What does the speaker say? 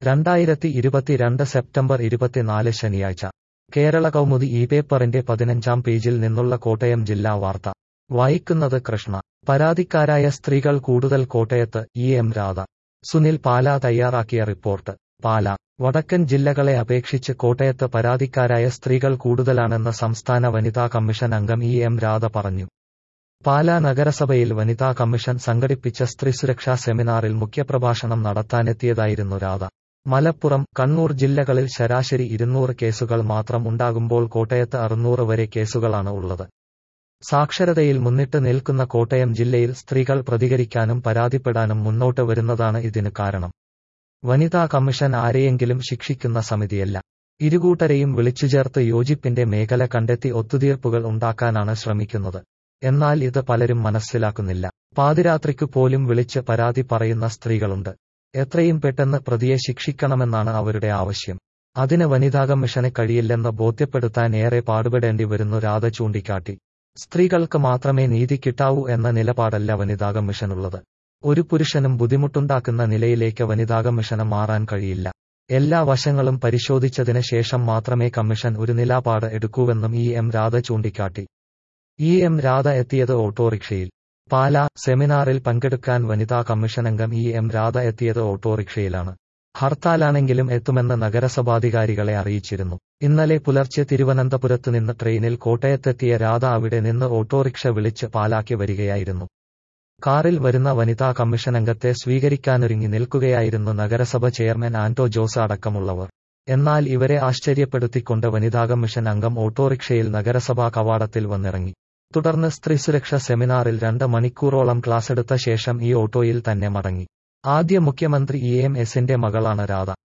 രണ്ടായിരത്തി ഇരുപത്തിരണ്ട് സെപ്റ്റംബർ ഇരുപത്തിനാല് ശനിയാഴ്ച കേരള കൗമുദി ഈ പേപ്പറിന്റെ പതിനഞ്ചാം പേജിൽ നിന്നുള്ള കോട്ടയം ജില്ലാ വാർത്ത വായിക്കുന്നത് കൃഷ്ണ പരാതിക്കാരായ സ്ത്രീകൾ കൂടുതൽ കോട്ടയത്ത് ഇ എം രാധ സുനിൽ പാല തയ്യാറാക്കിയ റിപ്പോർട്ട് പാല വടക്കൻ ജില്ലകളെ അപേക്ഷിച്ച് കോട്ടയത്ത് പരാതിക്കാരായ സ്ത്രീകൾ കൂടുതലാണെന്ന് സംസ്ഥാന വനിതാ കമ്മീഷൻ അംഗം ഇ എം രാധ പറഞ്ഞു പാലാ നഗരസഭയിൽ വനിതാ കമ്മീഷൻ സംഘടിപ്പിച്ച സ്ത്രീസുരക്ഷാ സെമിനാറിൽ മുഖ്യപ്രഭാഷണം നടത്താനെത്തിയതായിരുന്നു രാധ മലപ്പുറം കണ്ണൂർ ജില്ലകളിൽ ശരാശരി ഇരുന്നൂറ് കേസുകൾ മാത്രം ഉണ്ടാകുമ്പോൾ കോട്ടയത്ത് അറുന്നൂറ് വരെ കേസുകളാണ് ഉള്ളത് സാക്ഷരതയിൽ മുന്നിട്ട് നിൽക്കുന്ന കോട്ടയം ജില്ലയിൽ സ്ത്രീകൾ പ്രതികരിക്കാനും പരാതിപ്പെടാനും മുന്നോട്ട് വരുന്നതാണ് ഇതിന് കാരണം വനിതാ കമ്മീഷൻ ആരെയെങ്കിലും ശിക്ഷിക്കുന്ന സമിതിയല്ല ഇരുകൂട്ടരെയും വിളിച്ചുചേർത്ത് യോജിപ്പിന്റെ മേഖല കണ്ടെത്തി ഒത്തുതീർപ്പുകൾ ഉണ്ടാക്കാനാണ് ശ്രമിക്കുന്നത് എന്നാൽ ഇത് പലരും മനസ്സിലാക്കുന്നില്ല പാതിരാത്രിക്കു പോലും വിളിച്ച് പരാതി പറയുന്ന സ്ത്രീകളുണ്ട് എത്രയും പെട്ടെന്ന് പ്രതിയെ ശിക്ഷിക്കണമെന്നാണ് അവരുടെ ആവശ്യം അതിന് വനിതാ കമ്മീഷന് കഴിയില്ലെന്ന് ബോധ്യപ്പെടുത്താൻ ഏറെ പാടുപെടേണ്ടി വരുന്നു രാധ ചൂണ്ടിക്കാട്ടി സ്ത്രീകൾക്ക് മാത്രമേ നീതി കിട്ടാവൂ എന്ന നിലപാടല്ല വനിതാ കമ്മീഷനുള്ളത് ഒരു പുരുഷനും ബുദ്ധിമുട്ടുണ്ടാക്കുന്ന നിലയിലേക്ക് വനിതാ കമ്മീഷന് മാറാൻ കഴിയില്ല എല്ലാ വശങ്ങളും പരിശോധിച്ചതിന് ശേഷം മാത്രമേ കമ്മീഷൻ ഒരു നിലപാട് എടുക്കൂവെന്നും ഇ എം രാധ ചൂണ്ടിക്കാട്ടി ഇ എം രാധ എത്തിയത് ഓട്ടോറിക്ഷയിൽ പാല സെമിനാറിൽ പങ്കെടുക്കാൻ വനിതാ കമ്മീഷൻ അംഗം ഇ എം രാധ എത്തിയത് ഓട്ടോറിക്ഷയിലാണ് ഹർത്താലാണെങ്കിലും എത്തുമെന്ന് നഗരസഭാധികാരികളെ അറിയിച്ചിരുന്നു ഇന്നലെ പുലർച്ചെ തിരുവനന്തപുരത്ത് നിന്ന് ട്രെയിനിൽ കോട്ടയത്തെത്തിയ രാധ അവിടെ നിന്ന് ഓട്ടോറിക്ഷ വിളിച്ച് പാലാക്കി വരികയായിരുന്നു കാറിൽ വരുന്ന വനിതാ കമ്മീഷൻ അംഗത്തെ സ്വീകരിക്കാനൊരുങ്ങി നിൽക്കുകയായിരുന്നു നഗരസഭ ചെയർമാൻ ആന്റോ ജോസ് അടക്കമുള്ളവർ എന്നാൽ ഇവരെ ആശ്ചര്യപ്പെടുത്തിക്കൊണ്ട് വനിതാ കമ്മീഷൻ അംഗം ഓട്ടോറിക്ഷയിൽ നഗരസഭാ കവാടത്തിൽ വന്നിറങ്ങി തുടർന്ന് സ്ത്രീസുരക്ഷ സെമിനാറിൽ രണ്ട് മണിക്കൂറോളം ക്ലാസ്സെടുത്ത ശേഷം ഈ ഓട്ടോയിൽ തന്നെ മടങ്ങി ആദ്യ മുഖ്യമന്ത്രി ഇ എം എസിന്റെ മകളാണ് രാധ